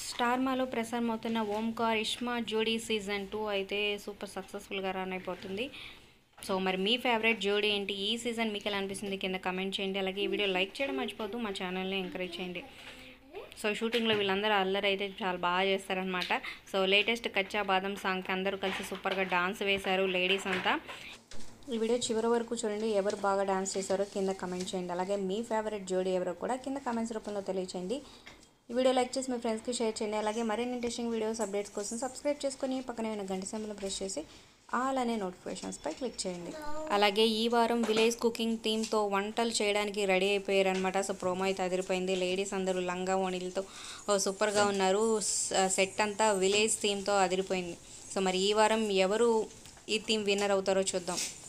star మాలో ప్రసారం అవుతున్న ఓంకార్ ఇష్మా జోడీ సీజన్ టూ అయితే సూపర్ సక్సెస్ఫుల్గా రన్ అయిపోతుంది సో మరి మీ ఫేవరెట్ జోడీ ఏంటి ఈ సీజన్ మీకు ఎలా అనిపిస్తుంది కింద కమెంట్ చేయండి అలాగే ఈ వీడియో లైక్ చేయడం మర్చిపోద్దు మా ఛానల్ని ఎంకరేజ్ చేయండి సో షూటింగ్లో వీళ్ళందరూ అల్లరి అయితే చాలా బాగా చేస్తారనమాట సో లేటెస్ట్ కచ్చా బాదం సాంగ్కి అందరూ కలిసి సూపర్గా డాన్స్ వేశారు లేడీస్ అంతా ఈ వీడియో చివరి వరకు చూడండి ఎవరు బాగా డాన్స్ చేశారో కింద కమెంట్ చేయండి అలాగే మీ ఫేవరెట్ జోడీ ఎవరో కూడా కింద కమెంట్స్ రూపంలో తెలియచేయండి ఈ వీడియో లైక్ చేసి మీ ఫ్రెండ్స్కి షేర్ చేయండి అలాగే మరిన్ని ఇంట్రెస్టింగ్ వీడియోస్ అప్డేట్స్ కోసం సబ్స్క్రైబ్ చేసుకొని పక్కనే ఉన్న గంట సింబల్ ప్రెస్ చేసి ఆల్ అనే నోటిఫికేషన్స్పై క్లిక్ చేయండి అలాగే ఈ వారం విలేజ్ కుకింగ్ టీమ్తో వంటలు చేయడానికి రెడీ అయిపోయారు అనమాట సో ప్రోమో అయితే అదిరిపోయింది లేడీస్ అందరూ లంగా ఓణీలతో సూపర్గా ఉన్నారు సెట్ అంతా విలేజ్ థీమ్తో అదిరిపోయింది సో మరి ఈ వారం ఎవరు ఈ థీమ్ విన్నర్ అవుతారో చూద్దాం